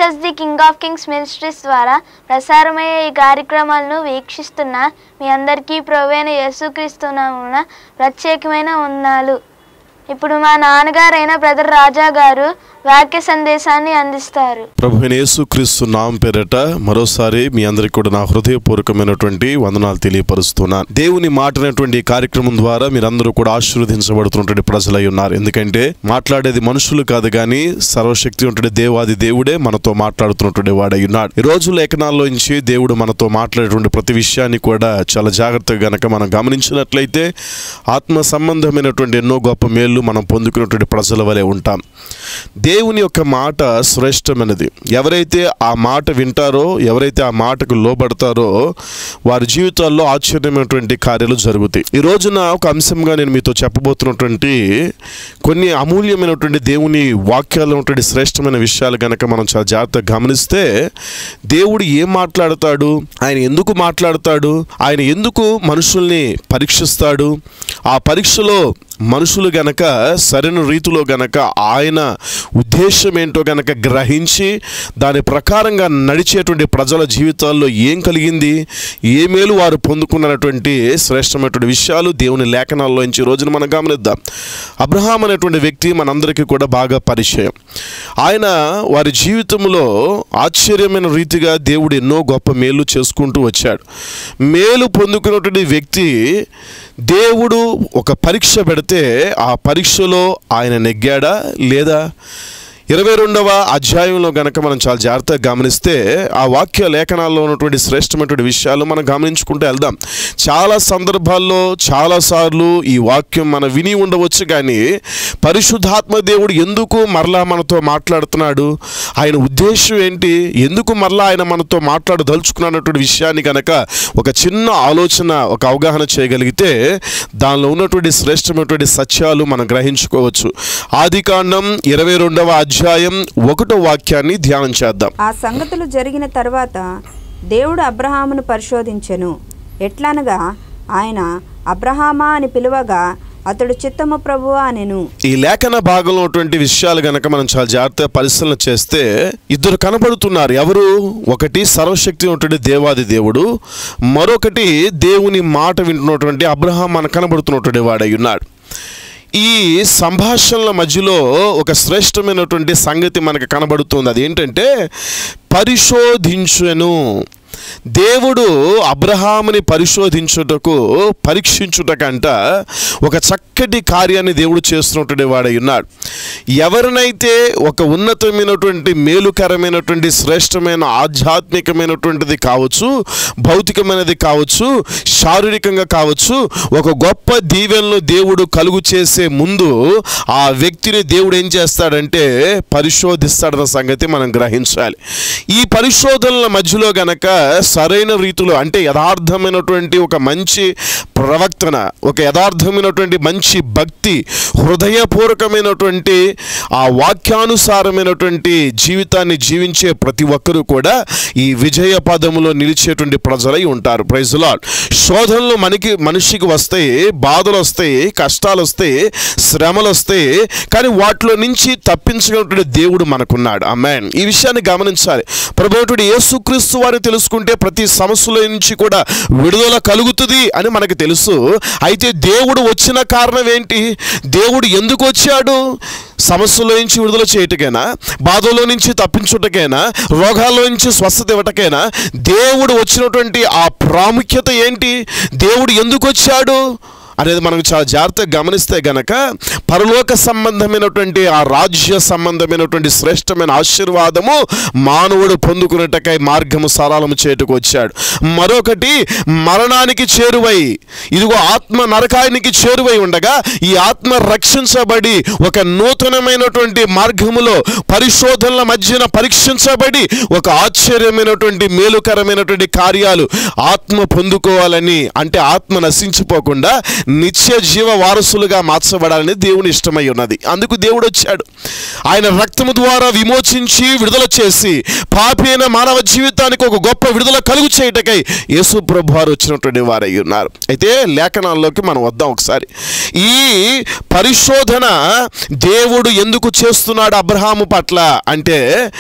Jesus the king of kings ministries ద్వారా ప్రసారమయ్యే ఈ కార్యక్రమాలను వీక్షిస్తున్న మీ అందరికీ ప్రవైన యేసుక్రీస్తునామున ప్రత్యేకమైన వందనాలు ఇప్పుడు మా నాన్నగారైన బ్రదర్ రాజా గారు వాక్య సందేశాన్ని అందిస్తారు ప్రభు యేసుక్రీస్తు నామ పేరట మరోసారి మీ అందరికి కూడా నా హృదయపూర్వకమైనటువంటి వందనాలు తెలియపరుస్తున్నాను దేవుని మాటనటువంటి ఈ కార్యక్రమం ద్వారా మీరందరూ కూడా ఆశీర్వదించబడుతున్నటువంటి ప్రజలై ఉన్నారు ఎందుకంటే మాట్లాడేది మనుషులు కాదు కానీ సర్వశక్తి ఉంటే దేవాది దేవుడే మనతో మాట్లాడుతున్నటువంటి వాడై ఉన్నాడు ఈ రోజు లేఖనాల్లో నుంచి దేవుడు మనతో మాట్లాడేటువంటి ప్రతి విషయాన్ని కూడా చాలా జాగ్రత్తగా గనక మనం గమనించినట్లయితే ఆత్మ సంబంధమైనటువంటి ఎన్నో గొప్ప మేళ్ళు మనం పొందుకున్నటువంటి ప్రజల వలె ఉంటాం దేవుని యొక్క మాట శ్రేష్టమైనది ఎవరైతే ఆ మాట వింటారో ఎవరైతే ఆ మాటకు లోబడతారో వారి జీవితాల్లో ఆశ్చర్యమైనటువంటి కార్యాలు జరుగుతాయి ఈ రోజున ఒక అంశంగా నేను మీతో చెప్పబోతున్నటువంటి కొన్ని అమూల్యమైనటువంటి దేవుని వాక్యాలు ఉన్నటువంటి శ్రేష్టమైన విషయాలు కనుక మనం చాలా జాగ్రత్తగా గమనిస్తే దేవుడు ఏం మాట్లాడతాడు ఆయన ఎందుకు మాట్లాడతాడు ఆయన ఎందుకు మనుషుల్ని పరీక్షిస్తాడు ఆ పరీక్షలో మనుషులు గనక సరైన రీతిలో గనక ఆయన ఉద్దేశం ఏంటో గనక గ్రహించి దాని ప్రకారంగా నడిచేటువంటి ప్రజల జీవితాల్లో ఏం కలిగింది ఏ మేలు వారు పొందుకున్నటువంటి శ్రేష్టమైనటువంటి విషయాలు దేవుని లేఖనాల్లో నుంచి ఈ రోజున మనం గమనిద్దాం అబ్రహాం అనేటువంటి వ్యక్తి మనందరికీ కూడా బాగా పరిచయం ఆయన వారి జీవితంలో ఆశ్చర్యమైన రీతిగా దేవుడు ఎన్నో గొప్ప మేలు చేసుకుంటూ వచ్చాడు మేలు పొందుకున్నటువంటి వ్యక్తి దేవుడు ఒక పరీక్ష పెడితే ఆ పరీక్షలో ఆయన నెగ్గాడా లేదా ఇరవై రెండవ అధ్యాయంలో గనక మనం చాలా జాగ్రత్తగా గమనిస్తే ఆ వాక్య లేఖనాల్లో ఉన్నటువంటి శ్రేష్టమైనటువంటి విషయాలు మనం గమనించుకుంటూ వెళ్దాం చాలా సందర్భాల్లో చాలాసార్లు ఈ వాక్యం మనం విని ఉండవచ్చు కానీ పరిశుద్ధాత్మ దేవుడు ఎందుకు మరలా మనతో మాట్లాడుతున్నాడు ఆయన ఉద్దేశం ఏంటి ఎందుకు మరలా ఆయన మనతో మాట్లాడదలుచుకున్నటువంటి విషయాన్ని కనుక ఒక చిన్న ఆలోచన ఒక అవగాహన చేయగలిగితే దానిలో ఉన్నటువంటి శ్రేష్టమైనటువంటి సత్యాలు మనం గ్రహించుకోవచ్చు ఆది కాండం ఇరవై రెండవ అధ్యాయం ఒకటో వాక్యాన్ని ధ్యానం చేద్దాం ఆ సంగతులు జరిగిన తర్వాత దేవుడు అబ్రహామును పరిశోధించెను ఎట్లనగా ఆయన అబ్రహామా అని పిలువగా అతడు చిత్తము ప్రభువా అనెను ఈ లేఖన భాగంలో ఉన్నటువంటి విషయాలు గనక మనం చాలా జాగ్రత్తగా పరిశీలన చేస్తే ఇద్దరు కనబడుతున్నారు ఎవరు ఒకటి సర్వశక్తి ఉన్నటువంటి దేవాది దేవుడు మరొకటి దేవుని మాట వింటున్నటువంటి అబ్రహాం మన కనబడుతున్నటువంటి వాడై ఉన్నాడు ఈ సంభాషణల మధ్యలో ఒక శ్రేష్టమైనటువంటి సంగతి మనకు కనబడుతుంది అదేంటంటే పరిశోధించును దేవుడు అబ్రహాముని పరిశోధించుటకు పరీక్షించుటకంట ఒక చక్కటి కార్యాన్ని దేవుడు చేస్తున్నటువంటి వాడై ఉన్నాడు ఎవరినైతే ఒక ఉన్నతమైనటువంటి మేలుకరమైనటువంటి శ్రేష్టమైన ఆధ్యాత్మికమైనటువంటిది కావచ్చు భౌతికమైనది కావచ్చు శారీరకంగా కావచ్చు ఒక గొప్ప దీవెనలు దేవుడు కలుగు చేసే ముందు ఆ వ్యక్తిని దేవుడు ఏం చేస్తాడంటే పరిశోధిస్తాడన్న సంగతి మనం గ్రహించాలి ఈ పరిశోధనల మధ్యలో గనక సరైన రీతిలో అంటే యథార్థమైనటువంటి ఒక మంచి ప్రవక్తన ఒక యథార్థమైనటువంటి మంచి భక్తి హృదయపూర్వకమైనటువంటి ఆ వాక్యానుసారమైనటువంటి జీవితాన్ని జీవించే ప్రతి ఒక్కరూ కూడా ఈ విజయ పదములో నిలిచేటువంటి ప్రజలై ఉంటారు ప్రైజులాడ్ శోధనలు మనకి మనిషికి వస్తాయి బాధలు వస్తాయి కష్టాలు వస్తాయి శ్రమలు వస్తాయి కానీ వాటిలో నుంచి తప్పించగలిగినటువంటి దేవుడు మనకున్నాడు అమ్మాన్ ఈ విషయాన్ని గమనించాలి ప్రభుత్వుడు యేసుక్రీస్తు వారిని తెలుసుకుంటే ప్రతి సమస్యల నుంచి కూడా విడుదల కలుగుతుంది అని మనకు తెలుసు అయితే దేవుడు వచ్చిన కారణం ఏంటి దేవుడు ఎందుకు వచ్చాడు సమస్యల నుంచి విడుదల చేయటకైనా బాధలో నుంచి తప్పించుటకైనా రోగాల్లో నుంచి స్వస్థత ఇవ్వటకైనా దేవుడు వచ్చినటువంటి ఆ ప్రాముఖ్యత ఏంటి దేవుడు ఎందుకు వచ్చాడు అనేది మనం చాలా జాగ్రత్తగా గమనిస్తే గనక పరలోక సంబంధమైనటువంటి ఆ రాజ్య సంబంధమైనటువంటి శ్రేష్టమైన ఆశీర్వాదము మానవుడు పొందుకునేటకై మార్గము సరళము చేటుకు వచ్చాడు మరొకటి మరణానికి చేరువై ఇదిగో ఆత్మ నరకానికి చేరువై ఉండగా ఈ ఆత్మ రక్షించబడి ఒక నూతనమైనటువంటి మార్గములో పరిశోధనల మధ్యన పరీక్షించబడి ఒక ఆశ్చర్యమైనటువంటి మేలుకరమైనటువంటి కార్యాలు ఆత్మ పొందుకోవాలని అంటే ఆత్మ నశించిపోకుండా నిత్య జీవ వారసులుగా మార్చబడాలని దేవుని ఇష్టమై ఉన్నది అందుకు దేవుడు వచ్చాడు ఆయన రక్తము ద్వారా విమోచించి విడుదల చేసి పాపి అయిన మానవ జీవితానికి ఒక గొప్ప విడుదల కలుగు చేయటకై యేసు ప్రభు వారు వచ్చినటువంటి వారై ఉన్నారు అయితే లేఖనాల్లోకి మనం వద్దాం ఒకసారి ఈ పరిశోధన దేవుడు ఎందుకు చేస్తున్నాడు అబ్రహాము పట్ల అంటే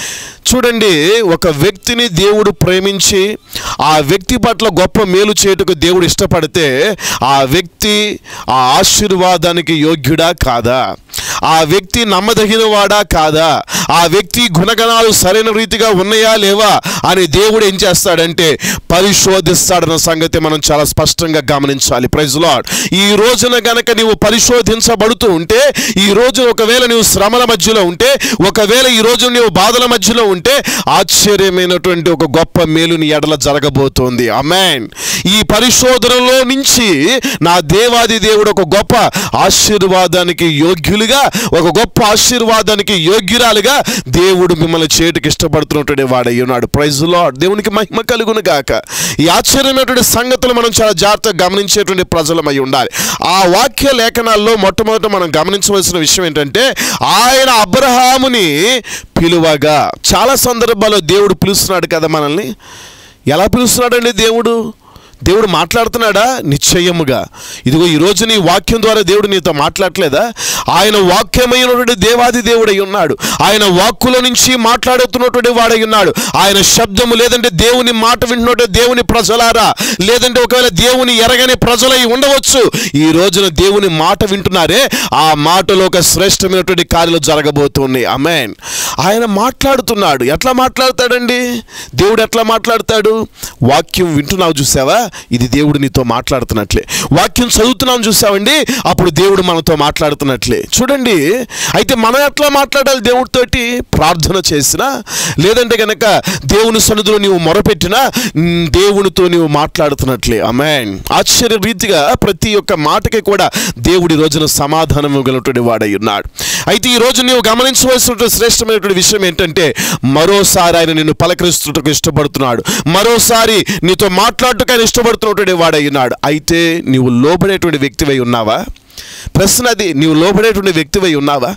చూడండి ఒక వ్యక్తిని దేవుడు ప్రేమించి ఆ వ్యక్తి పట్ల గొప్ప మేలు చేయుటకు దేవుడు ఇష్టపడితే ఆ వ్యక్తి ఆ ఆశీర్వాదానికి యోగ్యుడా కాదా ఆ వ్యక్తి నమ్మదగిన వాడా కాదా ఆ వ్యక్తి గుణగణాలు సరైన రీతిగా ఉన్నాయా లేవా అని దేవుడు ఏం చేస్తాడంటే పరిశోధిస్తాడన్న సంగతి మనం చాలా స్పష్టంగా గమనించాలి ప్రైజ్ లాడ్ ఈ రోజున గనక నీవు పరిశోధించబడుతూ ఉంటే ఈ రోజున ఒకవేళ నీవు శ్రమల మధ్యలో ఉంటే ఒకవేళ ఈ రోజు నీవు బాధల మధ్యలో ఉంటే ఆశ్చర్యమైనటువంటి ఒక గొప్ప మేలు నీ ఎడల జరగబోతోంది అమెన్ ఈ పరిశోధనలో నుంచి నా దేవాది దేవుడు ఒక గొప్ప ఆశీర్వాదానికి యోగ్యులుగా ఒక గొప్ప ఆశీర్వాదానికి యోగ్యురాలుగా దేవుడు మిమ్మల్ని చేయటకి ఇష్టపడుతున్నటువంటి వాడై ఉన్నాడు ప్రైజ్ లాడ్ దేవునికి మహిమ కలుగును గాక ఈ ఆశ్చర్యమైనటువంటి సంగతులు మనం చాలా జాగ్రత్తగా గమనించేటువంటి ప్రజలమై ఉండాలి ఆ వాక్య లేఖనాల్లో మొట్టమొదట మనం గమనించవలసిన విషయం ఏంటంటే ఆయన అబ్రహాముని పిలువగా చాలా సందర్భాల్లో దేవుడు పిలుస్తున్నాడు కదా మనల్ని ఎలా పిలుస్తున్నాడండి దేవుడు దేవుడు మాట్లాడుతున్నాడా నిశ్చయముగా ఇదిగో ఈరోజు నీ వాక్యం ద్వారా దేవుడు నీతో మాట్లాడలేదా ఆయన వాక్యమైనటువంటి దేవాది దేవుడై ఉన్నాడు ఆయన వాక్కుల నుంచి మాట్లాడుతున్నటువంటి వాడై ఉన్నాడు ఆయన శబ్దము లేదంటే దేవుని మాట వింటున్నట్టు దేవుని ప్రజలారా లేదంటే ఒకవేళ దేవుని ఎరగని ప్రజలై ఉండవచ్చు ఈ రోజున దేవుని మాట వింటున్నారే ఆ మాటలో ఒక శ్రేష్టమైనటువంటి కార్యాలు జరగబోతున్నాయి అమెన్ ఆయన మాట్లాడుతున్నాడు ఎట్లా మాట్లాడతాడండి దేవుడు ఎట్లా మాట్లాడతాడు వాక్యం వింటున్నావు చూసావా ఇది దేవుడు నీతో మాట్లాడుతున్నట్లే వాక్యం చదువుతున్నాం చూసావండి అప్పుడు దేవుడు మనతో మాట్లాడుతున్నట్లే చూడండి అయితే మనం ఎట్లా మాట్లాడాలి దేవుడితోటి ప్రార్థన చేసినా లేదంటే కనుక దేవుని సన్నిధిలో నీవు మొరపెట్టినా మ్, దేవునితో నీవు మాట్లాడుతున్నట్లే అమెన్ ఆశ్చర్య రీతిగా ప్రతి ఒక్క మాటకి కూడా దేవుడి రోజున సమాధానం ఇవ్వగలిగినటువంటి వాడై ఉన్నాడు అయితే ఈ రోజు నీవు గమనించవలసినటువంటి శ్రేష్టమైనటువంటి విషయం ఏంటంటే మరోసారి ఆయన నిన్ను పలకరిస్తుటకు ఇష్టపడుతున్నాడు మరోసారి నీతో మాట్లాడుటకు ఆయన ఇష్టపడుతున్నటువంటి వాడై ఉన్నాడు అయితే నీవు లోబడేటువంటి వ్యక్తివై ఉన్నావా ప్రశ్న అది నీవు లోబడేటువంటి వ్యక్తివై ఉన్నావా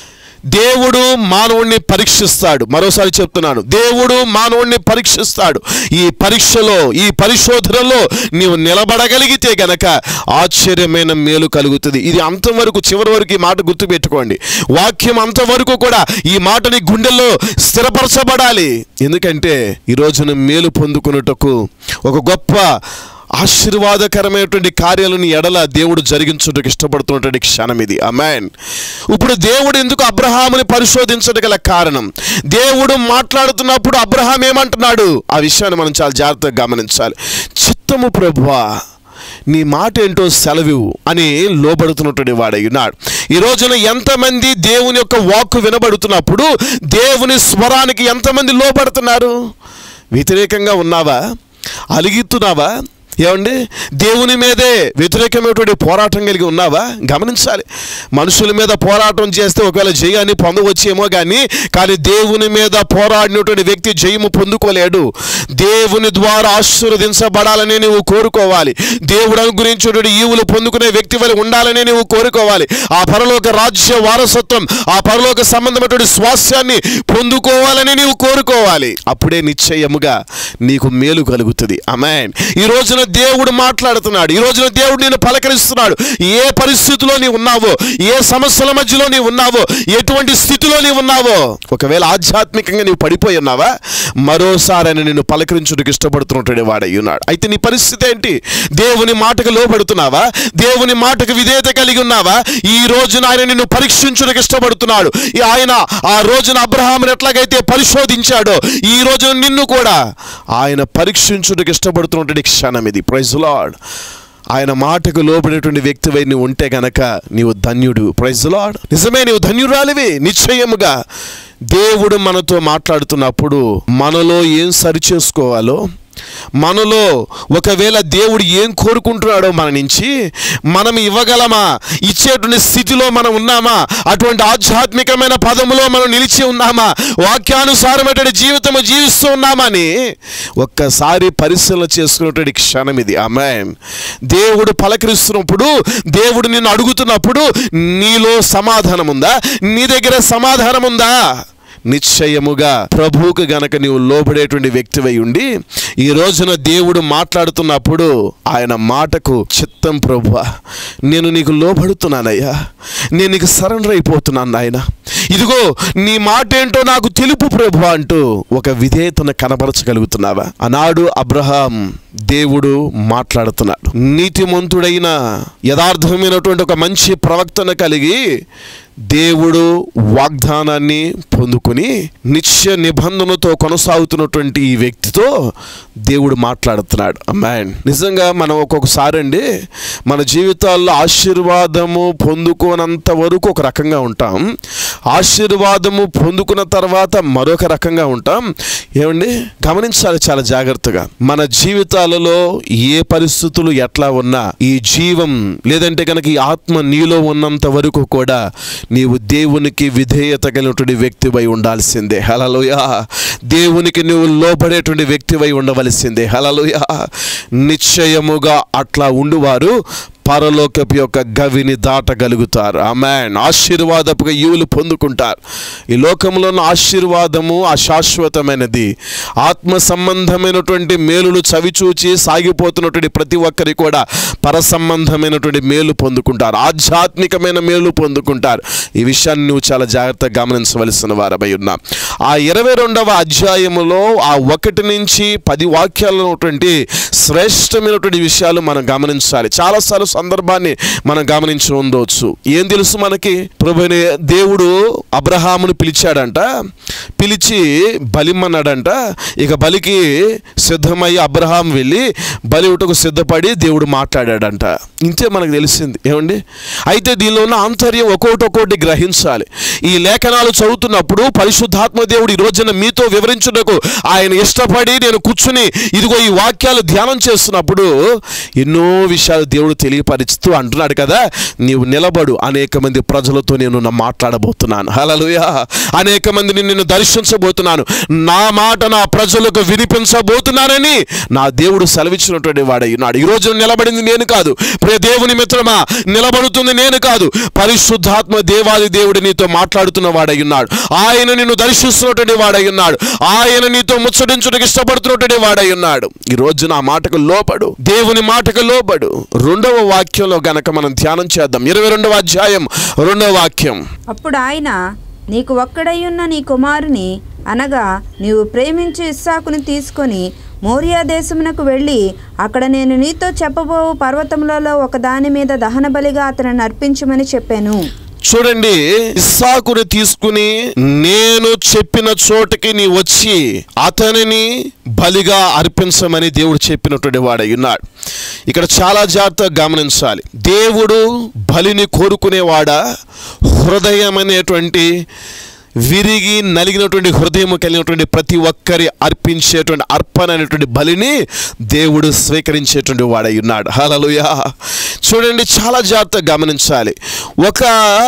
దేవుడు మానవుణ్ణి పరీక్షిస్తాడు మరోసారి చెప్తున్నాను దేవుడు మానవుణ్ణి పరీక్షిస్తాడు ఈ పరీక్షలో ఈ పరిశోధనలో నీవు నిలబడగలిగితే గనక ఆశ్చర్యమైన మేలు కలుగుతుంది ఇది అంతవరకు చివరి వరకు ఈ మాట గుర్తుపెట్టుకోండి వాక్యం అంతవరకు కూడా ఈ మాటని గుండెల్లో స్థిరపరచబడాలి ఎందుకంటే ఈ రోజున మేలు పొందుకున్నటకు ఒక గొప్ప ఆశీర్వాదకరమైనటువంటి కార్యాలను ఎడల దేవుడు జరిగించుటకు ఇష్టపడుతున్నటువంటి క్షణం ఇది అమెన్ ఇప్పుడు దేవుడు ఎందుకు అబ్రహాముని పరిశోధించడం గల కారణం దేవుడు మాట్లాడుతున్నప్పుడు అబ్రహాం ఏమంటున్నాడు ఆ విషయాన్ని మనం చాలా జాగ్రత్తగా గమనించాలి చిత్తము ప్రభువా నీ మాట ఏంటో సెలవివు అని లోబడుతున్నటువంటి వాడై ఉన్నాడు ఈ రోజున ఎంతమంది దేవుని యొక్క వాక్కు వినబడుతున్నప్పుడు దేవుని స్వరానికి ఎంతమంది లోబడుతున్నారు వ్యతిరేకంగా ఉన్నావా అలిగిస్తున్నావా ఏమండి దేవుని మీదే వ్యతిరేకమైనటువంటి పోరాటం కలిగి ఉన్నావా గమనించాలి మనుషుల మీద పోరాటం చేస్తే ఒకవేళ జయాన్ని పొందవచ్చేమో కానీ కానీ దేవుని మీద పోరాడినటువంటి వ్యక్తి జయము పొందుకోలేడు దేవుని ద్వారా ఆశీర్వదించబడాలని నువ్వు కోరుకోవాలి దేవుడు అనుగురించేటువంటి ఈవులు పొందుకునే వ్యక్తి వల్ల ఉండాలని నువ్వు కోరుకోవాలి ఆ పరలోక రాజ్య వారసత్వం ఆ పరలోక సంబంధమైనటువంటి స్వాస్యాన్ని పొందుకోవాలని నీవు కోరుకోవాలి అప్పుడే నిశ్చయముగా నీకు మేలు కలుగుతుంది అమెన్ ఈ రోజున దేవుడు మాట్లాడుతున్నాడు ఈ రోజున దేవుడు నేను పలకరిస్తున్నాడు ఏ పరిస్థితిలో నీవు ఉన్నావో ఏ సమస్యల మధ్యలో నీవు ఉన్నావో ఎటువంటి స్థితిలో నీవు ఉన్నావో ఒకవేళ ఆధ్యాత్మికంగా నీవు పడిపోయి ఉన్నావా మరోసారి ఆయన నిన్ను పలకరించుటకు ఇష్టపడుతున్నటువంటి వాడై ఉన్నాడు అయితే నీ పరిస్థితి ఏంటి దేవుని మాటకు లోబడుతున్నావా దేవుని మాటకు విధేయత కలిగి ఉన్నావా ఈ రోజున ఆయన నిన్ను పరీక్షించుటకు ఇష్టపడుతున్నాడు ఈ ఆయన ఆ రోజున అబ్రహామును ఎట్లాగైతే పరిశోధించాడో ఈ రోజున నిన్ను కూడా ఆయన పరీక్షించుటకు ఇష్టపడుతున్నటువంటి క్షణం ఇది ప్రైజ్ లాడ్ ఆయన మాటకు లోబడేటువంటి వ్యక్తివై నువ్వు ఉంటే గనక నీవు ధన్యుడు ప్రైజ్ లాడ్ నిజమే నీవు ధన్యురాలివి నిశ్చయముగా దేవుడు మనతో మాట్లాడుతున్నప్పుడు మనలో ఏం సరిచేసుకోవాలో మనలో ఒకవేళ దేవుడు ఏం కోరుకుంటున్నాడో మన నుంచి మనం ఇవ్వగలమా ఇచ్చేటువంటి స్థితిలో మనం ఉన్నామా అటువంటి ఆధ్యాత్మికమైన పదములో మనం నిలిచి ఉన్నామా వాక్యానుసారమైనటువంటి జీవితము జీవిస్తూ ఉన్నామని ఒక్కసారి పరిశీలన చేసుకున్నటువంటి క్షణం ఇది ఆమె దేవుడు పలకరిస్తున్నప్పుడు దేవుడు నిన్ను అడుగుతున్నప్పుడు నీలో సమాధానం ఉందా నీ దగ్గర సమాధానం ఉందా నిశ్చయముగా ప్రభువుకు గనక నీవు లోబడేటువంటి వ్యక్తివై ఉండి ఈ రోజున దేవుడు మాట్లాడుతున్నప్పుడు ఆయన మాటకు చిత్తం ప్రభువా నేను నీకు లోబడుతున్నానయ్యా నేను నీకు సరెండర్ అయిపోతున్నాను నాయన ఇదిగో నీ మాట ఏంటో నాకు తెలుపు ప్రభు అంటూ ఒక విధేయతను కనబరచగలుగుతున్నావా ఆనాడు అబ్రహాం దేవుడు మాట్లాడుతున్నాడు నీతిమంతుడైన యథార్థమైనటువంటి ఒక మంచి ప్రవక్తను కలిగి దేవుడు వాగ్దానాన్ని పొందుకొని నిత్య నిబంధనతో కొనసాగుతున్నటువంటి ఈ వ్యక్తితో దేవుడు మాట్లాడుతున్నాడు అమ్మాయి నిజంగా మనం ఒక్కొక్కసారి అండి మన జీవితాల్లో ఆశీర్వాదము పొందుకోనంత వరకు ఒక రకంగా ఉంటాం ఆశీర్వాదము పొందుకున్న తర్వాత మరొక రకంగా ఉంటాం ఏమండి గమనించాలి చాలా జాగ్రత్తగా మన జీవితాలలో ఏ పరిస్థితులు ఎట్లా ఉన్నా ఈ జీవం లేదంటే కనుక ఈ ఆత్మ నీలో ఉన్నంత వరకు కూడా నీవు దేవునికి విధేయత కలిగినటువంటి వ్యక్తివై ఉండాల్సిందే హలలుయ దేవునికి నువ్వు లోబడేటువంటి వ్యక్తివై ఉండవలసిందే హలలుయ నిశ్చయముగా అట్లా ఉండువారు పరలోకపు యొక్క గవిని దాటగలుగుతారు ఆమెన్ ఆశీర్వాదపుగా ఈవులు పొందుకుంటారు ఈ లోకంలో ఉన్న ఆశీర్వాదము అశాశ్వతమైనది ఆత్మ సంబంధమైనటువంటి మేలులు చవిచూచి సాగిపోతున్నటువంటి ప్రతి ఒక్కరి కూడా పర సంబంధమైనటువంటి మేలు పొందుకుంటారు ఆధ్యాత్మికమైన మేలు పొందుకుంటారు ఈ విషయాన్ని నువ్వు చాలా జాగ్రత్తగా గమనించవలసిన వారమై ఉన్నా ఆ ఇరవై రెండవ అధ్యాయములో ఆ ఒకటి నుంచి పది వాక్యాలలో ఉన్నటువంటి శ్రేష్టమైనటువంటి విషయాలు మనం గమనించాలి చాలాసార్లు సందర్భాన్ని మనం గమనించి ఉండవచ్చు ఏం తెలుసు మనకి ప్రభుని దేవుడు అబ్రహామును పిలిచాడంట పిలిచి బలిమ్మన్నాడంట ఇక బలికి సిద్ధమయ్యి అబ్రహాం వెళ్ళి బలి ఉటకు సిద్ధపడి దేవుడు మాట్లాడాడంట ఇంతే మనకు తెలిసింది ఏమండి అయితే దీనిలో ఉన్న ఆంతర్యం ఒక్కొక్కటి ఒక్కొక్కటి గ్రహించాలి ఈ లేఖనాలు చదువుతున్నప్పుడు పరిశుద్ధాత్మ దేవుడు ఈ రోజున మీతో వివరించుటకు ఆయన ఇష్టపడి నేను కూర్చుని ఇదిగో ఈ వాక్యాలు ధ్యానం చేస్తున్నప్పుడు ఎన్నో విషయాలు దేవుడు తెలియపరుస్తూ అంటున్నాడు కదా నీవు నిలబడు అనేక మంది ప్రజలతో నేను నా మాట్లాడబోతున్నాను హలలుయ అనేక మందిని నేను దర్శించబోతున్నాను నా మాట నా ప్రజలకు వినిపించబోతున్నానని నా దేవుడు సెలవిచ్చినటువంటి వాడై ఉన్నాడు ఈ రోజు నిలబడింది నేను కాదు ప్రియ దేవుని మిత్రమా నిలబడుతుంది నేను కాదు పరిశుద్ధాత్మ దేవాది దేవుడు నీతో మాట్లాడుతున్న వాడై ఉన్నాడు ఆయన నిన్ను దర్శిస్తున్నటువంటి వాడై ఉన్నాడు ఆయన నీతో ముచ్చటించుటకు ఇష్టపడుతున్నటువంటి వాడై ఉన్నాడు ఈ రోజు నా మాటకు లోపడు దేవుని మాటకు లోబడు రెండవ వాక్యంలో గనక మనం ధ్యానం చేద్దాం ఇరవై రెండవ అధ్యాయం రెండవ వాక్యం అప్పుడు ఆయన నీకు ఒక్కడయ్యున్న నీ కుమారుని అనగా నీవు ప్రేమించు ఇస్సాకుని తీసుకొని మోరియా దేశమునకు వెళ్ళి అక్కడ నేను నీతో చెప్పబోవు పర్వతములలో ఒక దాని మీద దహన బలిగా అతనిని అర్పించమని చెప్పాను చూడండి ఇస్సాకుని తీసుకుని నేను చెప్పిన చోటకి నీ వచ్చి అతనిని బలిగా అర్పించమని దేవుడు చెప్పినటువంటి వాడై ఉన్నాడు ఇక్కడ చాలా జాగ్రత్తగా గమనించాలి దేవుడు బలిని కోరుకునేవాడా హృదయం అనేటువంటి విరిగి నలిగినటువంటి హృదయం కలిగినటువంటి ప్రతి ఒక్కరి అర్పించేటువంటి అర్పణ అనేటువంటి బలిని దేవుడు స్వీకరించేటువంటి వాడై ఉన్నాడు హలలుయా చూడండి చాలా జాగ్రత్తగా గమనించాలి ఒక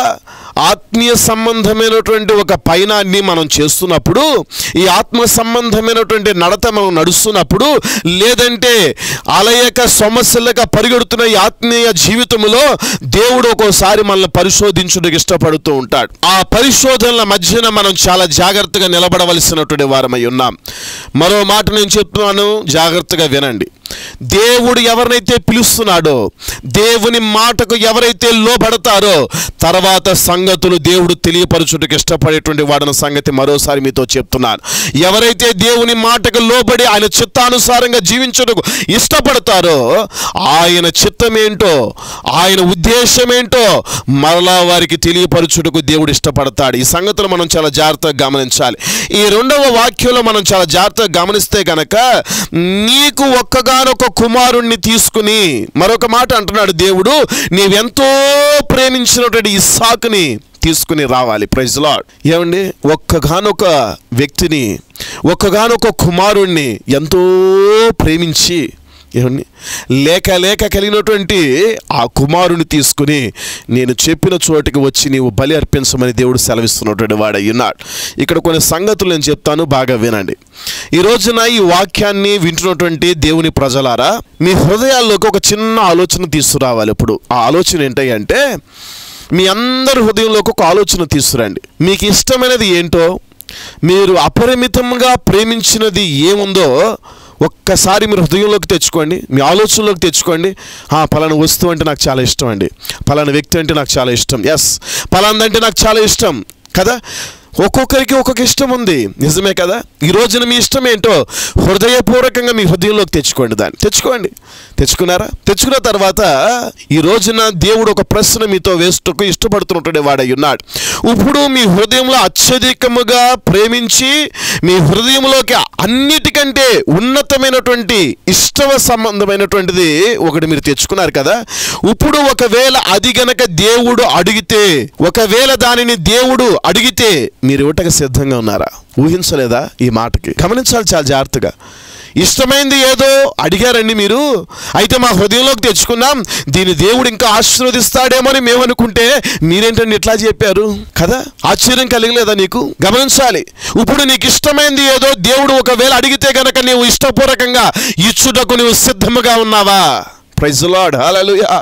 ఆత్మీయ సంబంధమైనటువంటి ఒక పయనాన్ని మనం చేస్తున్నప్పుడు ఈ ఆత్మ సంబంధమైనటువంటి నడత మనం నడుస్తున్నప్పుడు లేదంటే అలయక సమస్యలుగా పరిగెడుతున్న ఈ ఆత్మీయ జీవితంలో దేవుడు ఒక్కోసారి మనల్ని పరిశోధించుటకు ఇష్టపడుతూ ఉంటాడు ఆ పరిశోధనల మధ్యన మనం చాలా జాగ్రత్తగా నిలబడవలసినటువంటి వారమై ఉన్నాం మరో మాట నేను చెప్తున్నాను జాగ్రత్తగా వినండి దేవుడు ఎవరినైతే పిలుస్తున్నాడో దేవుని మాటకు ఎవరైతే లోబడతారో తర్వాత సంగతులు దేవుడు తెలియపరచుటకు ఇష్టపడేటువంటి వాడన సంగతి మరోసారి మీతో చెప్తున్నాను ఎవరైతే దేవుని మాటకు లోబడి ఆయన చిత్తానుసారంగా జీవించుటకు ఇష్టపడతారో ఆయన చిత్తమేంటో ఆయన ఉద్దేశమేంటో మరలా వారికి తెలియపరచుటకు దేవుడు ఇష్టపడతాడు ఈ సంగతులు మనం చాలా జాగ్రత్తగా గమనించాలి ఈ రెండవ వాక్యంలో మనం చాలా జాగ్రత్తగా గమనిస్తే గనక నీకు ఒక్కగానొక్క కుమారుణ్ణి తీసుకుని మరొక మాట అంటున్నాడు దేవుడు నీవెంతో ప్రేమించినటువంటి ఇస్సాకుని తీసుకుని రావాలి ప్రైజ్ లాడ్ ఏమండి ఒక్కగానొక వ్యక్తిని ఒక్కగానొక కుమారుణ్ణి ఎంతో ప్రేమించి ఏమండి లేక లేక కలిగినటువంటి ఆ కుమారుని తీసుకుని నేను చెప్పిన చోటికి వచ్చి నీవు బలి అర్పించమని దేవుడు సెలవిస్తున్నటువంటి వాడై ఉన్నాడు ఇక్కడ కొన్ని సంగతులు నేను చెప్తాను బాగా వినండి ఈ రోజున ఈ వాక్యాన్ని వింటున్నటువంటి దేవుని ప్రజలారా మీ హృదయాల్లోకి ఒక చిన్న ఆలోచన తీసుకురావాలి ఇప్పుడు ఆ ఆలోచన ఏంటి అంటే మీ అందరి హృదయంలోకి ఒక ఆలోచన తీసుకురండి మీకు ఇష్టమైనది ఏంటో మీరు అపరిమితంగా ప్రేమించినది ఏముందో ఒక్కసారి మీరు హృదయంలోకి తెచ్చుకోండి మీ ఆలోచనలోకి తెచ్చుకోండి "ఆ, పలానా వస్తువు అంటే నాకు చాలా ఇష్టం అండి పలానా వ్యక్తి అంటే నాకు చాలా ఇష్టం ఎస్ పలాందంటే నాకు చాలా ఇష్టం కదా ఒక్కొక్కరికి ఒక్కొక్క ఇష్టం ఉంది నిజమే కదా ఈ రోజున మీ ఇష్టం ఏంటో హృదయపూర్వకంగా మీ హృదయంలోకి తెచ్చుకోండి దాన్ని తెచ్చుకోండి తెచ్చుకున్నారా తెచ్చుకున్న తర్వాత ఈ రోజున దేవుడు ఒక ప్రశ్న మీతో వేస్తుకు ఇష్టపడుతున్నటువంటి వాడై ఉన్నాడు ఇప్పుడు మీ హృదయంలో అత్యధికముగా ప్రేమించి మీ హృదయంలోకి అన్నిటికంటే ఉన్నతమైనటువంటి ఇష్టమ సంబంధమైనటువంటిది ఒకటి మీరు తెచ్చుకున్నారు కదా ఇప్పుడు ఒకవేళ అది గనక దేవుడు అడిగితే ఒకవేళ దానిని దేవుడు అడిగితే మీరు ఇవ్వటకు సిద్ధంగా ఉన్నారా ఊహించలేదా ఈ మాటకి గమనించాలి చాలా జాగ్రత్తగా ఇష్టమైంది ఏదో అడిగారండి మీరు అయితే మా హృదయంలోకి తెచ్చుకున్నాం దీని దేవుడు ఇంకా ఆశీర్వదిస్తాడేమో అని మేము అనుకుంటే మీరేంటండి ఇట్లా చెప్పారు కదా ఆశ్చర్యం కలిగలేదా నీకు గమనించాలి ఇప్పుడు నీకు ఇష్టమైంది ఏదో దేవుడు ఒకవేళ అడిగితే గనక నీవు ఇష్టపూర్వకంగా ఇచ్చుటకు నీవు సిద్ధముగా ఉన్నావా ప్రైజ్ లాడ్ హల్లెలూయా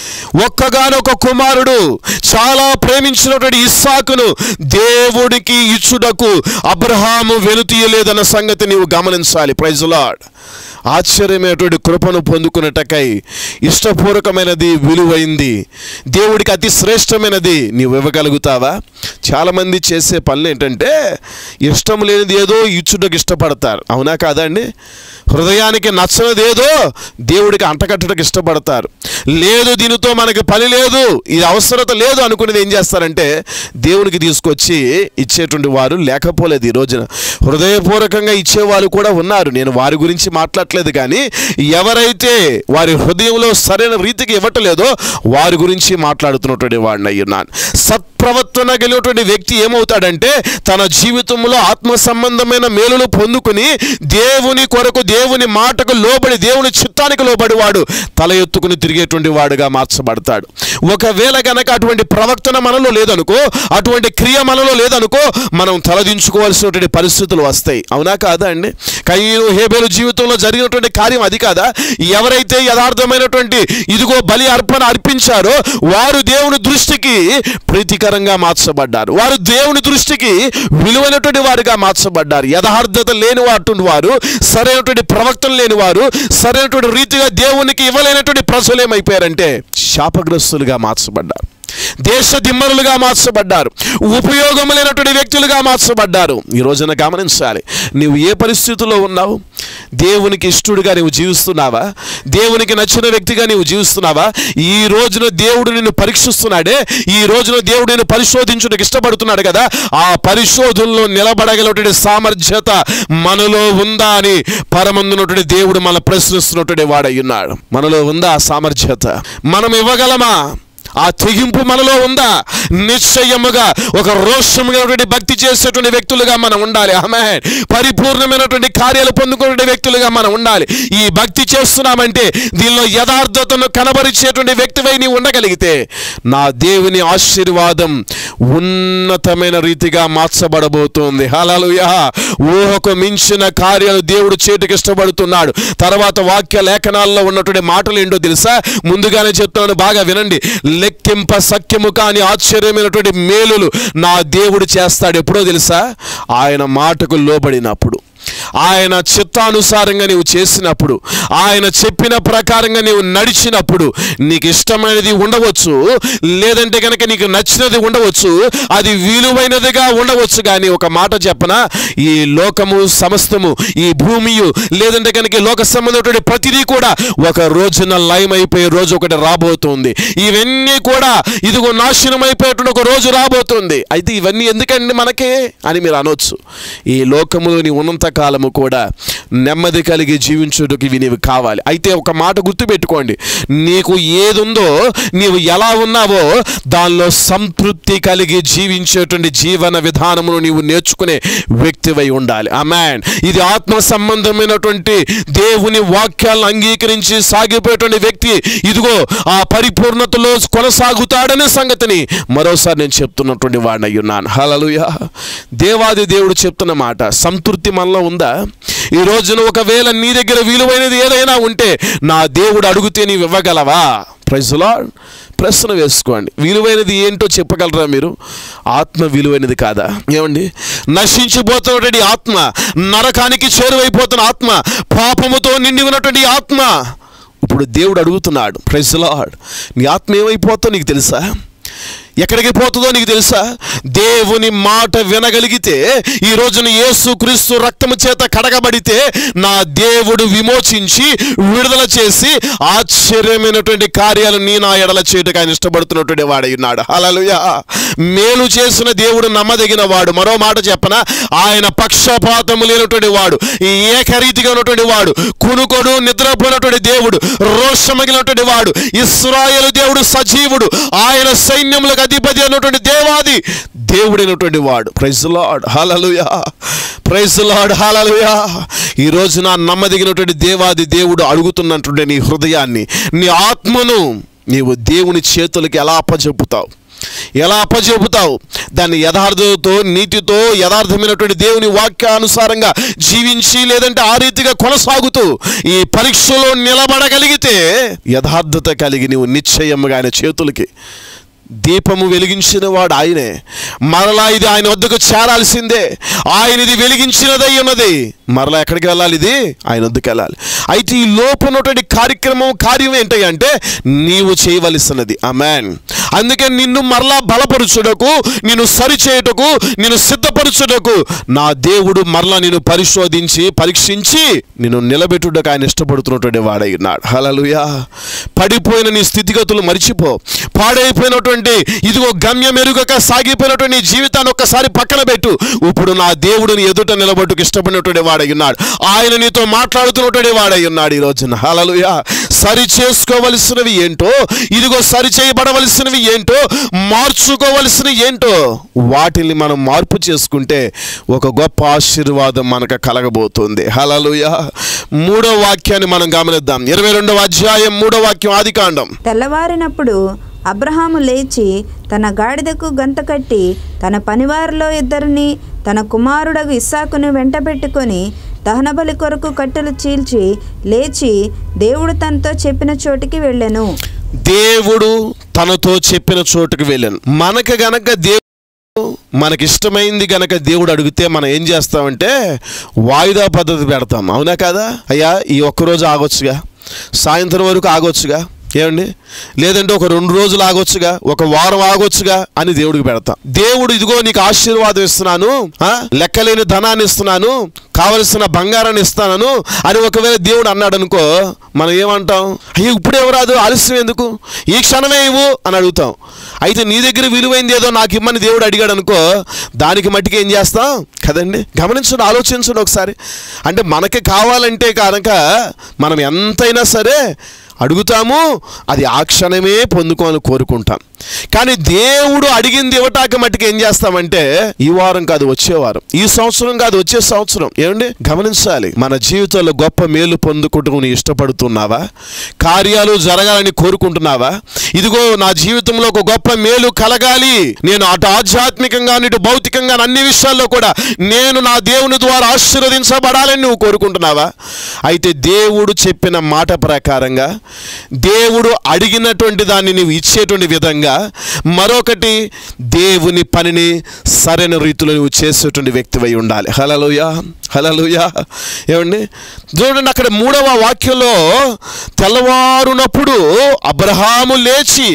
ఒక్కగానొక కుమారుడు చాలా ప్రేమించినటువంటి ఇస్సాకును దేవుడికి ఇచ్చుటకు అబ్రహాము వెనుతీయలేదన్న సంగతి నీవు గమనించాలి ప్రైజ్ లాడ్ ఆశ్చర్యమైనటువంటి కృపను పొందుకున్నటకై ఇష్టపూర్వకమైనది విలువైంది దేవుడికి అతి శ్రేష్టమైనది నీవు ఇవ్వగలుగుతావా చాలామంది చేసే పనులు ఏంటంటే ఇష్టం లేనిది ఏదో ఇచ్చుటకు ఇష్టపడతారు అవునా కాదా అండి హృదయానికి నచ్చనిది ఏదో దేవుడికి అంటకట్టడానికి ఇష్టపడతారు లేదు దీనితో మనకి పని లేదు ఇది అవసరత లేదు అనుకునేది ఏం చేస్తారంటే దేవునికి తీసుకొచ్చి ఇచ్చేటువంటి వారు లేకపోలేదు ఈ రోజున హృదయపూర్వకంగా ఇచ్చేవాళ్ళు కూడా ఉన్నారు నేను వారి గురించి మాట్లాడలేదు కానీ ఎవరైతే వారి హృదయంలో సరైన రీతికి ఇవ్వటలేదో వారి గురించి మాట్లాడుతున్నటువంటి వాడిని అయ్యున్నాను సత్ప్రవర్తన కలిగినటువంటి వ్యక్తి ఏమవుతాడంటే తన జీవితంలో ఆత్మ సంబంధమైన మేలులు పొందుకుని దేవుని కొరకు దేవుని మాటకు లోబడి దేవుని చిత్తానికి లోబడి వాడు తల ఎత్తుకుని తిరిగేటువంటి వాడుగా మార్చబడతాడు ఒకవేళ గనక అటువంటి ప్రవర్తన మనలో లేదనుకో అటువంటి క్రియ మనలో లేదనుకో మనం తలదించుకోవాల్సినటువంటి పరిస్థితులు వస్తాయి అవునా కాదా అండి కయ్యను హేబేలు జీవితంలో జరిగినటువంటి కార్యం అది కాదా ఎవరైతే యథార్థమైనటువంటి ఇదిగో బలి అర్పణ అర్పించారో వారు దేవుని దృష్టికి ప్రీతికరంగా మార్చబడ్డారు వారు దేవుని దృష్టికి విలువైనటువంటి వారుగా మార్చబడ్డారు యథార్థత లేని అటువంటి వారు సరైనటువంటి ప్రవక్తలు లేని వారు సరైనటువంటి రీతిగా దేవునికి ఇవ్వలేనటువంటి ప్రజలు ఏమైపోయారంటే శాపగ్రస్తులుగా మార్చబడ్డారు దేశ దిమ్మరులుగా మార్చబడ్డారు ఉపయోగం లేనటువంటి వ్యక్తులుగా మార్చబడ్డారు ఈ రోజున గమనించాలి నీవు ఏ పరిస్థితుల్లో ఉన్నావు దేవునికి ఇష్టడుగా నీవు జీవిస్తున్నావా దేవునికి నచ్చిన వ్యక్తిగా నీవు జీవిస్తున్నావా ఈ రోజున దేవుడు నిన్ను పరీక్షిస్తున్నాడే ఈ రోజున దేవుడు నిన్ను పరిశోధించుటకు ఇష్టపడుతున్నాడు కదా ఆ పరిశోధనలో నిలబడగలటువంటి సామర్థ్యత మనలో ఉందా అని పరమందున్నటువంటి దేవుడు మన ప్రశ్నిస్తున్నటువంటి వాడై ఉన్నాడు మనలో ఉందా ఆ సామర్థ్యత మనం ఇవ్వగలమా ఆ తెగింపు మనలో ఉందా నిశ్చయముగా ఒక రోషముగా భక్తి చేసేటువంటి వ్యక్తులుగా మనం ఉండాలి ఆమె పరిపూర్ణమైనటువంటి కార్యాలు పొందుకునే వ్యక్తులుగా మనం ఉండాలి ఈ భక్తి చేస్తున్నామంటే దీనిలో యథార్థతను కనబరిచేటువంటి వ్యక్తివై నీవు ఉండగలిగితే నా దేవుని ఆశీర్వాదం ఉన్నతమైన రీతిగా మార్చబడబోతుంది హలలుయా ఊహకు మించిన కార్యాలు దేవుడు చేతికి ఇష్టపడుతున్నాడు తర్వాత వాక్య లేఖనాల్లో ఉన్నటువంటి మాటలు ఏంటో తెలుసా ముందుగానే చెప్తున్నాను బాగా వినండి లెక్కింప సఖ్యము కాని ఆశ్చర్యమైనటువంటి మేలులు నా దేవుడు చేస్తాడు ఎప్పుడో తెలుసా ఆయన మాటకు లోబడినప్పుడు ఆయన చిత్తానుసారంగా నీవు చేసినప్పుడు ఆయన చెప్పిన ప్రకారంగా నీవు నడిచినప్పుడు నీకు ఇష్టమైనది ఉండవచ్చు లేదంటే కనుక నీకు నచ్చినది ఉండవచ్చు అది విలువైనదిగా ఉండవచ్చు కానీ ఒక మాట చెప్పన ఈ లోకము సమస్తము ఈ భూమియు లేదంటే కనుక ఈ లోక సంబంధమైనటువంటి ప్రతిదీ కూడా ఒక రోజున లయమైపోయే రోజు ఒకటి రాబోతుంది ఇవన్నీ కూడా ఇదిగో నాశనం అయిపోయేటువంటి ఒక రోజు రాబోతుంది అయితే ఇవన్నీ ఎందుకండి మనకే అని మీరు అనొచ్చు ఈ లోకములో నీ ఉన్నంత సదాకాలము కూడా నెమ్మది కలిగి జీవించుటకు ఇవి నీవు కావాలి అయితే ఒక మాట గుర్తుపెట్టుకోండి నీకు ఏదుందో నీవు ఎలా ఉన్నావో దానిలో సంతృప్తి కలిగి జీవించేటువంటి జీవన విధానమును నీవు నేర్చుకునే వ్యక్తివై ఉండాలి అమ్మాన్ ఇది ఆత్మ సంబంధమైనటువంటి దేవుని వాక్యాలను అంగీకరించి సాగిపోయేటువంటి వ్యక్తి ఇదిగో ఆ పరిపూర్ణతలో కొనసాగుతాడనే సంగతిని మరోసారి నేను చెప్తున్నటువంటి వాడిని అయ్యున్నాను హలలుయ దేవాది దేవుడు చెప్తున్న మాట సంతృప్తి మనలో ఉందా ఈ రోజున ఒకవేళ నీ దగ్గర విలువైనది ఏదైనా ఉంటే నా దేవుడు అడిగితే నీవు ఇవ్వగలవా ప్రైజ్లా ప్రశ్న వేసుకోండి విలువైనది ఏంటో చెప్పగలరా మీరు ఆత్మ విలువైనది కాదా ఏమండి నశించిపోతున్నటువంటి ఆత్మ నరకానికి చేరువైపోతున్న ఆత్మ పాపముతో నిండి ఉన్నటువంటి ఆత్మ ఇప్పుడు దేవుడు అడుగుతున్నాడు ప్రైజ్లాడ్ నీ ఆత్మ ఏమైపోతుందో నీకు తెలుసా ఎక్కడికి పోతుందో నీకు తెలుసా దేవుని మాట వినగలిగితే ఈ రోజున యేసు క్రీస్తు రక్తము చేత కడగబడితే నా దేవుడు విమోచించి విడుదల చేసి ఆశ్చర్యమైనటువంటి కార్యాలు నీ నా ఎడల చేయటకు ఆయన ఇష్టపడుతున్నటువంటి వాడై ఉన్నాడు హల్లెలూయా మేలు చేసిన దేవుడు నమ్మదగిన వాడు మరో మాట చెప్పన ఆయన పక్షపాతము లేనటువంటి వాడు ఈ ఏకరీతిగా ఉన్నటువంటి వాడు కునుకొడు నిద్రపోయినటువంటి దేవుడు రోషమగినటువంటి వాడు ఇస్రాయేలు దేవుడు సజీవుడు ఆయన సైన్యములకు అధిపతి అయినటువంటి దేవాది దేవుడైనటువంటి వాడు praise Lord hallelujah praise Lord hallelujah ఈ రోజు నా నమ్మదగినటువంటి దేవాది దేవుడు అడుగుతున్నటువంటి నీ హృదయాన్ని నీ ఆత్మను నీవు దేవుని చేతులకి ఎలా అప్పచెప్పుతావు ఎలా అప్పచెపుతావు దాన్ని యథార్థతతో నీతితో యథార్థమైనటువంటి దేవుని వాక్యానుసారంగా జీవించి లేదంటే ఆ రీతిగా కొనసాగుతూ ఈ పరీక్షలో నిలబడగలిగితే యథార్థత కలిగి నీవు నిశ్చయముగా ఆయన చేతులకి దీపము వెలిగించిన వాడు ఆయనే మరలా ఇది ఆయన వద్దకు చేరాల్సిందే ఆయన ఇది వెలిగించినదై ఉన్నది మరలా ఎక్కడికి వెళ్ళాలి ఇది ఆయన వద్దకు వెళ్ళాలి అయితే ఈ లోపున్నటువంటి కార్యక్రమం కార్యం ఏంటి అంటే నీవు చేయవలసినది అమ్యాన్ అందుకే నిన్ను మరలా బలపరుచుటకు నిన్ను సరిచేయుటకు నిన్ను సిద్ధపరచుటకు నా దేవుడు మరలా నిన్ను పరిశోధించి పరీక్షించి నిన్ను నిలబెట్టుటకు ఆయన ఇష్టపడుతున్నటువంటి వాడై ఉన్నాడు హలలుయా పడిపోయిన నీ స్థితిగతులు మరిచిపో పాడైపోయినటువంటి ఇదిగో గమ్యం ఎరుగక సాగిపోయినటువంటి నీ జీవితాన్ని ఒక్కసారి పక్కన పెట్టు ఇప్పుడు నా దేవుడిని ఎదుట నిలబట్టుకు ఇష్టపడినటువంటి వాడై ఉన్నాడు ఆయన నీతో మాట్లాడుతున్నటువంటి వాడై ఉన్నాడు ఈ రోజున హలలుయా సరి చేసుకోవలసినవి ఏంటో ఇదిగో సరి చేయబడవలసినవి ఏంటో మార్చుకోవలసినవి ఏంటో వాటిని మనం మార్పు చేసుకుంటే ఒక గొప్ప ఆశీర్వాదం మనకు కలగబోతుంది హలలుయా మూడో వాక్యాన్ని మనం గమనిద్దాం ఇరవై రెండవ అధ్యాయం మూడో వాక్యం ఆదికాండం తెల్లవారినప్పుడు అబ్రహాము లేచి తన గాడిదకు గంత కట్టి తన పనివారిలో ఇద్దరిని తన కుమారుడగు ఇస్సాకును వెంట పెట్టుకొని దహనబలి కొరకు కట్టెలు చీల్చి లేచి దేవుడు తనతో చెప్పిన చోటికి వెళ్ళెను దేవుడు తనతో చెప్పిన చోటుకు వెళ్ళాను మనకు గనక దేవుడు మనకిష్టమైంది గనక దేవుడు అడిగితే మనం ఏం చేస్తామంటే వాయిదా పద్ధతి పెడతాం అవునా కదా అయ్యా ఈ ఒక్కరోజు ఆగొచ్చుగా సాయంత్రం వరకు ఆగొచ్చుగా ఏమండి లేదంటే ఒక రెండు రోజులు ఆగొచ్చుగా ఒక వారం ఆగొచ్చుగా అని దేవుడికి పెడతాం దేవుడు ఇదిగో నీకు ఆశీర్వాదం ఇస్తున్నాను ఆ? లెక్కలేని ధనాన్ని ఇస్తున్నాను కావలసిన బంగారాన్ని ఇస్తాను అని ఒకవేళ దేవుడు అన్నాడు అనుకో మనం ఏమంటాం అయ్యో ఇప్పుడే రాదు ఆలస్యం ఎందుకు ఈ క్షణమే ఇవ్వు అని అడుగుతాం అయితే నీ దగ్గర విలువైంది ఏదో నాకు ఇమ్మని దేవుడు అడిగాడు అనుకో దానికి మట్టికి ఏం చేస్తాం కదండి గమనించండి ఆలోచించండి ఒకసారి అంటే మనకి కావాలంటే కనుక మనం ఎంతైనా సరే అడుగుతాము అది ఆ క్షణమే పొందుకోవాలని కోరుకుంటాం కానీ దేవుడు అడిగింది ఇవ్వటాక మట్టుకు ఏం చేస్తామంటే ఈ వారం కాదు వచ్చే వారం ఈ సంవత్సరం కాదు వచ్చే సంవత్సరం ఏమండి గమనించాలి మన జీవితంలో గొప్ప మేలు పొందుకుంటూ నీ ఇష్టపడుతున్నావా కార్యాలు జరగాలని కోరుకుంటున్నావా ఇదిగో నా జీవితంలో ఒక గొప్ప మేలు కలగాలి నేను అటు ఆధ్యాత్మికంగా ఇటు భౌతికంగా అన్ని విషయాల్లో కూడా నేను నా దేవుని ద్వారా ఆశీర్వదించబడాలని నువ్వు కోరుకుంటున్నావా అయితే దేవుడు చెప్పిన మాట ప్రకారంగా దేవుడు అడిగినటువంటి దాన్ని నీవు ఇచ్చేటువంటి విధంగా మరొకటి దేవుని పనిని సరైన రీతిలో నువ్వు చేసేటువంటి వ్యక్తివై ఉండాలి హలలుయా హలలుయా ఏమండి చూడండి అక్కడ మూడవ వాక్యంలో తెల్లవారునప్పుడు అబ్రహాము లేచి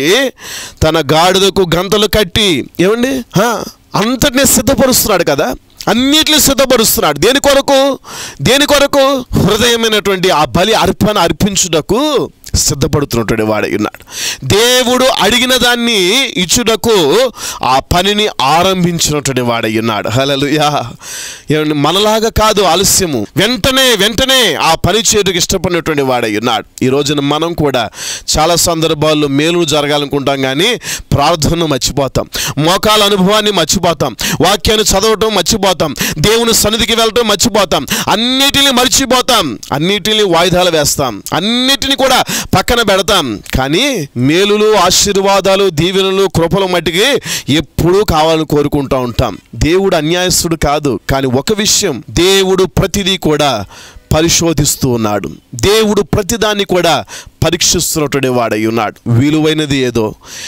తన గాడిదకు గంతలు కట్టి ఏమండి హా, అంతటినీ సిద్ధపరుస్తున్నాడు కదా అన్నిటిని సిద్ధపరుస్తున్నాడు దేని కొరకు దేని కొరకు హృదయమైనటువంటి ఆ బలి అర్పణ అర్పించుటకు సిద్ధపడుతున్నటువంటి వాడై ఉన్నాడు దేవుడు అడిగిన దాన్ని ఇచ్చుటకు ఆ పనిని ఆరంభించినటువంటి వాడై ఉన్నాడు హలలుయా ఏమండి మనలాగా కాదు ఆలస్యము వెంటనే వెంటనే ఆ పని చేయడానికి ఇష్టపడినటువంటి వాడై ఉన్నాడు ఈ రోజున మనం కూడా చాలా సందర్భాల్లో మేలు జరగాలనుకుంటాం కానీ ప్రార్థనను మర్చిపోతాం మోకాల అనుభవాన్ని మర్చిపోతాం వాక్యాన్ని చదవటం మర్చిపోతాం దేవుని సన్నిధికి వెళ్ళటం మర్చిపోతాం అన్నిటిని మర్చిపోతాం అన్నిటిని వాయిదాలు వేస్తాం అన్నిటిని కూడా పక్కన పెడతాం కానీ మేలులు ఆశీర్వాదాలు దీవెనలు కృపల మట్టికి ఎప్పుడూ కావాలని కోరుకుంటూ ఉంటాం దేవుడు అన్యాయస్తుడు కాదు కానీ ఒక విషయం దేవుడు ప్రతిదీ కూడా పరిశోధిస్తూ ఉన్నాడు దేవుడు ప్రతిదాన్ని కూడా పరీక్షిస్తున్నటువంటి వాడై ఉన్నాడు విలువైనది ఏదో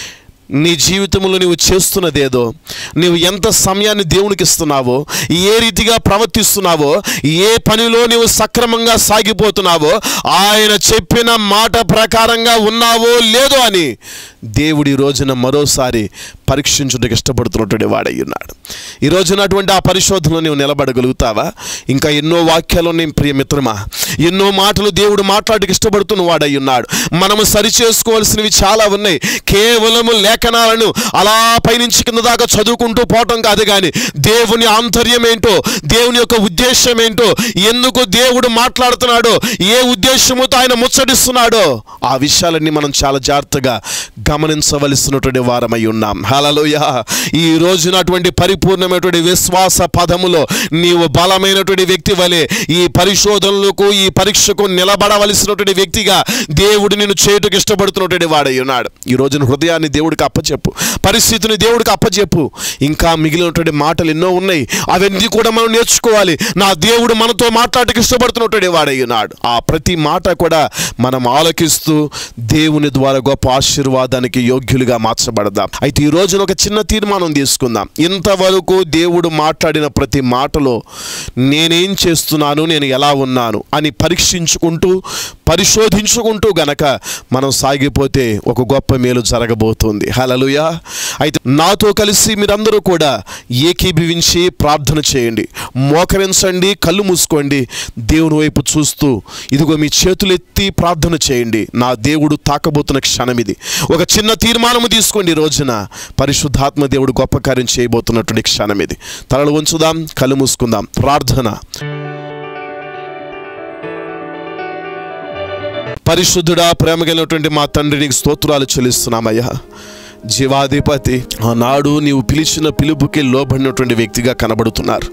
నీ జీవితంలో నీవు చేస్తున్నదేదో నీవు ఎంత సమయాన్ని దేవునికి ఇస్తున్నావో ఏ రీతిగా ప్రవర్తిస్తున్నావో ఏ పనిలో నీవు సక్రమంగా సాగిపోతున్నావో ఆయన చెప్పిన మాట ప్రకారంగా ఉన్నావో లేదో అని దేవుడి రోజున మరోసారి పరీక్షించుటకు ఇష్టపడుతున్నటువంటి వాడై ఉన్నాడు ఈ రోజున అటువంటి ఆ పరిశోధనలో నీవు నిలబడగలుగుతావా ఇంకా ఎన్నో వాక్యాలు ఉన్నాయి ప్రియమిత్రమా ఎన్నో మాటలు దేవుడు మాట్లాడడానికి ఇష్టపడుతున్న వాడై ఉన్నాడు మనము సరి చేసుకోవాల్సినవి చాలా ఉన్నాయి కేవలము లేఖనాలను అలా పైనుంచి కింద దాకా చదువుకుంటూ పోవటం కాదు కానీ దేవుని ఆంతర్యం ఏంటో దేవుని యొక్క ఉద్దేశం ఏంటో ఎందుకు దేవుడు మాట్లాడుతున్నాడో ఏ ఉద్దేశముతో ఆయన ముచ్చటిస్తున్నాడో ఆ విషయాలన్నీ మనం చాలా జాగ్రత్తగా గమనించవలసినటువంటి వారమై ఉన్నాం హలలోయ ఈ రోజున అటువంటి పరిపూర్ణమైనటువంటి విశ్వాస పదములో నీవు బలమైనటువంటి వ్యక్తి వలె ఈ పరిశోధనలకు ఈ పరీక్షకు నిలబడవలసినటువంటి వ్యక్తిగా దేవుడు నిన్ను చేయుటకు ఇష్టపడుతున్నటువంటి వాడై ఉన్నాడు ఈ రోజున హృదయాన్ని దేవుడికి అప్పచెప్పు పరిస్థితిని దేవుడికి అప్పచెప్పు ఇంకా మిగిలినటువంటి మాటలు ఎన్నో ఉన్నాయి అవన్నీ కూడా మనం నేర్చుకోవాలి నా దేవుడు మనతో మాట్లాడటకు ఇష్టపడుతున్నటువంటి వాడై ఉన్నాడు ఆ ప్రతి మాట కూడా మనం ఆలకిస్తూ దేవుని ద్వారా గొప్ప ఆశీర్వాదానికి యోగ్యులుగా మార్చబడదాం అయితే ఈ రోజున ఒక చిన్న తీర్మానం తీసుకుందాం ఇంతవరకు దేవుడు మాట్లాడిన ప్రతి మాటలో నేనేం చేస్తున్నాను నేను ఎలా ఉన్నాను అని పరీక్షించుకుంటూ పరిశోధించుకుంటూ గనక మనం సాగిపోతే ఒక గొప్ప మేలు జరగబోతుంది హలలుయా అయితే నాతో కలిసి మీరందరూ కూడా ఏకీభవించి ప్రార్థన చేయండి మోకరించండి కళ్ళు మూసుకోండి దేవుని వైపు చూస్తూ ఇదిగో మీ చేతులెత్తి ప్రార్థన చేయండి నా దేవుడు తాకబోతున్న క్షణం ఇది ఒక చిన్న తీర్మానము తీసుకోండి ఈ రోజున పరిశుద్ధాత్మ దేవుడు గొప్ప కార్యం చేయబోతున్నటువంటి క్షణం ఇది తలలు ఉంచుదాం కళ్ళు మూసుకుందాం ప్రార్థన పరిశుద్ధుడా ప్రేమ కలిగినటువంటి మా తండ్రి నీకు స్తోత్రాలు చెల్లిస్తున్నామయ్యా జీవాధిపతి ఆనాడు నీవు పిలిచిన పిలుపుకి లోబడినటువంటి వ్యక్తిగా కనబడుతున్నారు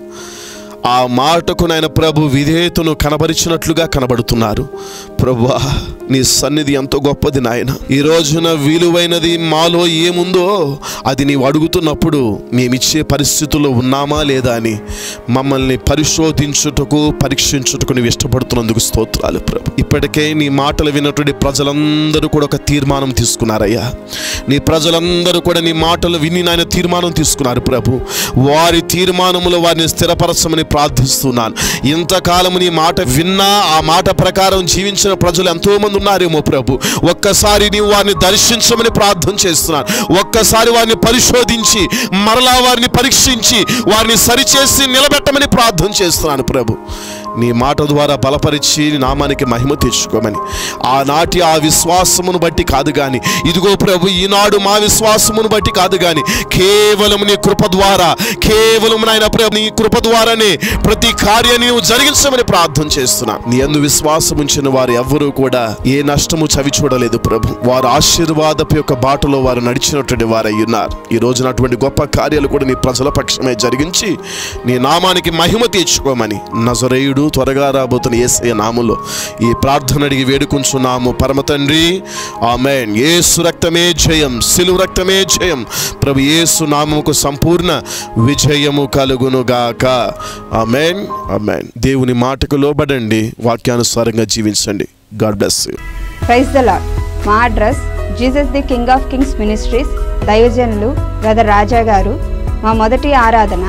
ఆ మాటకు నాయన ప్రభు విధేయతను కనబరిచినట్లుగా కనబడుతున్నారు ప్రభువా నీ సన్నిధి ఎంతో గొప్పది నాయన ఈ రోజున విలువైనది మాలో ఏముందో అది నీవు అడుగుతున్నప్పుడు మేమిచ్చే పరిస్థితుల్లో ఉన్నామా లేదా అని మమ్మల్ని పరిశోధించుటకు పరీక్షించుటకు నీవు ఇష్టపడుతున్నందుకు స్తోత్రాలు ప్రభు ఇప్పటికే నీ మాటలు విన్నటువంటి ప్రజలందరూ కూడా ఒక తీర్మానం తీసుకున్నారయ్యా నీ ప్రజలందరూ కూడా నీ మాటలు విని నాయన తీర్మానం తీసుకున్నారు ప్రభు వారి తీర్మానములో వారిని స్థిరపరచమని ప్రార్థిస్తున్నాను ఇంతకాలం నీ మాట విన్నా ఆ మాట ప్రకారం జీవించిన ప్రజలు ఎంతో మంది ఉన్నారేమో ప్రభు ఒక్కసారి నీవు వారిని దర్శించమని ప్రార్థన చేస్తున్నాను ఒక్కసారి వారిని పరిశోధించి మరలా వారిని పరీక్షించి వారిని సరిచేసి నిలబెట్టమని ప్రార్థన చేస్తున్నాను ప్రభు నీ మాట ద్వారా బలపరిచి నీ నామానికి మహిమ తెచ్చుకోమని ఆనాటి ఆ విశ్వాసమును బట్టి కాదు కానీ ఇదిగో ప్రభు ఈనాడు మా విశ్వాసమును బట్టి కాదు కానీ కేవలం నీ కృప ద్వారా కేవలం నాయన ప్రభు నీ కృప ద్వారానే ప్రతి కార్యాన్ని నువ్వు జరిగించమని ప్రార్థన చేస్తున్నా నీ అందు విశ్వాసం ఉంచిన వారు ఎవ్వరూ కూడా ఏ నష్టము చవి చూడలేదు ప్రభు వారు ఆశీర్వాదపు యొక్క బాటలో వారు నడిచినటువంటి వారై ఉన్నారు ఈ రోజున అటువంటి గొప్ప కార్యాలు కూడా నీ ప్రజల పక్షమే జరిగించి నీ నామానికి మహిమ తెచ్చుకోమని నజరేయుడు త్వరగా రాబోతున్న ఏసయ నాములో ఈ ప్రార్థన అడిగి వేడుకుంటున్నాము పరమ తండ్రి ఆమెన్ ఏసు రక్తమే జయం సిలువ రక్తమే జయం ప్రభు ఏసు నామముకు సంపూర్ణ విజయము కలుగునుగాక ఆమెన్ ఆమెన్ దేవుని మాటకు లోబడండి వాక్యానుసారంగా జీవించండి God bless you praise the Lord మా address Jesus the king of kings ministries దైవజనులు బ్రదర్ రాజా గారు మా మొదటి ఆరాధన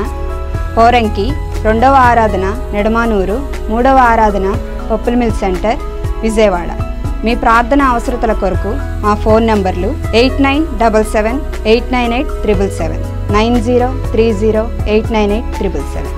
పోరంకి రెండవ ఆరాధన నెడమానూరు మూడవ ఆరాధన పప్పుల మిల్ సెంటర్ విజయవాడ మీ ప్రార్థన అవసరతల కొరకు మా ఫోన్ నంబర్లు eight nine double seven eight nine eight triple seven nine zero three zero eight nine eight triple seven